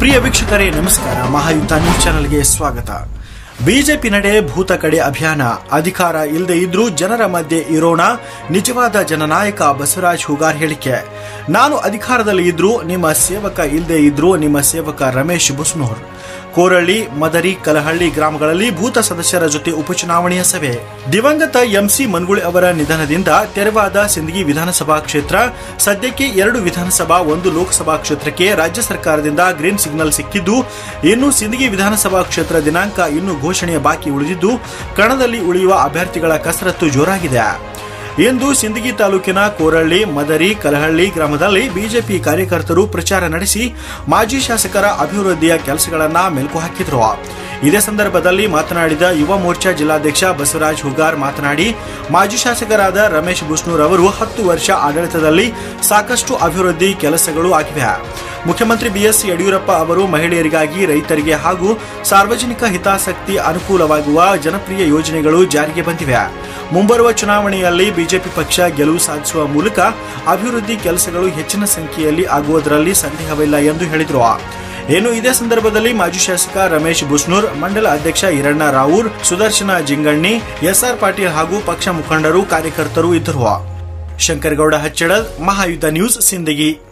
ಪ್ರಿಯ ವೀಕ್ಷಕರೇ ನಮಸ್ಕಾರ ಮಹಾಯುದ್ಧ ನ್ಯೂಸ್ ಚಾನೆಲ್ಗೆ ಸ್ವಾಗತ ಬಿಜೆಪಿ ನಡೆ ಭೂತ ಕಡೆ ಅಭಿಯಾನ ಅಧಿಕಾರ ಇಲ್ಲದೆ ಇದ್ರೂ ಜನರ ಮಧ್ಯೆ ಇರೋಣ ನಿಜವಾದ ಜನನಾಯಕ ಬಸವರಾಜ್ ಹುಗಾರ್ ಹೇಳಿಕೆ ನಾನು ಅಧಿಕಾರದಲ್ಲಿ ಇದ್ರೂ ನಿಮ್ಮ ಸೇವಕ ಇಲ್ಲದೆ ಇದ್ರೂ ನಿಮ್ಮ ಸೇವಕ ರಮೇಶ್ ಬುಸ್ನೂರ್ ಕೋರಳ್ಳಿ ಮದರಿ ಕಲಹಳ್ಳಿ ಗ್ರಾಮಗಳಲ್ಲಿ ಭೂತ ಸದಸ್ಯರ ಜೊತೆ ಉಪಚುನಾವಣೆಯ ಸಭೆ ದಿವಂಗತ ಎಂಸಿ ಮನ್ಗುಳಿ ಅವರ ನಿಧನದಿಂದ ತೆರವಾದ ಸಿಂದಗಿ ವಿಧಾನಸಭಾ ಕ್ಷೇತ್ರ ಸದ್ಯಕ್ಕೆ ಎರಡು ವಿಧಾನಸಭಾ ಒಂದು ಲೋಕಸಭಾ ಕ್ಷೇತ್ರಕ್ಕೆ ರಾಜ್ಯ ಸರ್ಕಾರದಿಂದ ಗ್ರೀನ್ ಸಿಗ್ನಲ್ ಸಿಕ್ಕಿದ್ದು ಇನ್ನು ಸಿಂದಗಿ ವಿಧಾನಸಭಾ ಕ್ಷೇತ್ರ ದಿನಾಂಕ ಇನ್ನೂ ಘೋಷಣೆಯ ಬಾಕಿ ಉಳಿದಿದ್ದು ಕಣದಲ್ಲಿ ಉಳಿಯುವ ಅಭ್ಯರ್ಥಿಗಳ ಕಸರತ್ತು ಜೋರಾಗಿದೆ ಇಂದು ಸಿಂದಗಿ ತಾಲೂಕಿನ ಕೋರಳ್ಳಿ ಮದರಿ ಕಲಹಳ್ಳಿ ಗ್ರಾಮದಲ್ಲಿ ಬಿಜೆಪಿ ಕಾರ್ಯಕರ್ತರು ಪ್ರಚಾರ ನಡೆಸಿ ಮಾಜಿ ಶಾಸಕರ ಅಭಿವೃದ್ಧಿಯ ಕೆಲಸಗಳನ್ನ ಮೆಲುಕು ಹಾಕಿದ್ರು ಇದೇ ಸಂದರ್ಭದಲ್ಲಿ ಮಾತನಾಡಿದ ಯುವ ಮೋರ್ಚಾ ಜಿಲ್ಲಾಧ್ಯಕ್ಷ ಬಸವರಾಜ್ ಹುಗಾರ್ ಮಾತನಾಡಿ ಮಾಜಿ ಶಾಸಕರಾದ ರಮೇಶ್ ಬುಸ್ನೂರ್ ಅವರು ಹತ್ತು ವರ್ಷ ಆಡಳಿತದಲ್ಲಿ ಸಾಕಷ್ಟು ಅಭಿವೃದ್ಧಿ ಕೆಲಸಗಳು ಆಗಿವೆ ಮುಖ್ಯಮಂತ್ರಿ ಬಿಎಸ್ ಯಡಿಯೂರಪ್ಪ ಅವರು ಮಹಿಳೆಯರಿಗಾಗಿ ರೈತರಿಗೆ ಹಾಗೂ ಸಾರ್ವಜನಿಕ ಹಿತಾಸಕ್ತಿ ಅನುಕೂಲವಾಗುವ ಜನಪ್ರಿಯ ಯೋಜನೆಗಳು ಜಾರಿಗೆ ಬಂದಿವೆ ಮುಂಬರುವ ಚುನಾವಣೆಯಲ್ಲಿ ಬಿಜೆಪಿ ಪಕ್ಷ ಗೆಲುವು ಸಾಧಿಸುವ ಮೂಲಕ ಅಭಿವೃದ್ಧಿ ಕೆಲಸಗಳು ಹೆಚ್ಚಿನ ಸಂಖ್ಯೆಯಲ್ಲಿ ಆಗುವುದರಲ್ಲಿ ಸಂದೇಹವಿಲ್ಲ ಎಂದು ಹೇಳಿದರು ಏನು ಇದೇ ಸಂದರ್ಭದಲ್ಲಿ ಮಾಜಿ ಶಾಸಕ ರಮೇಶ್ ಬುಸ್ನೂರ್ ಮಂಡಲ ಅಧ್ಯಕ್ಷ ಹಿರಣ್ಣ ರಾವೂರ್ ಸುದರ್ಶನ ಜಿಂಗಣ್ಣಿ ಎಸ್ಆರ್ ಪಾಟೀಲ್ ಹಾಗೂ ಪಕ್ಷ ಮುಖಂಡರು ಕಾರ್ಯಕರ್ತರು ಇದ್ದರು ಶಂಕರಗೌಡ ಹಚ್ಚಡಲ್ ಮಹಾಯುದ್ಧ ನ್ಯೂಸ್ ಸಿಂದಗಿ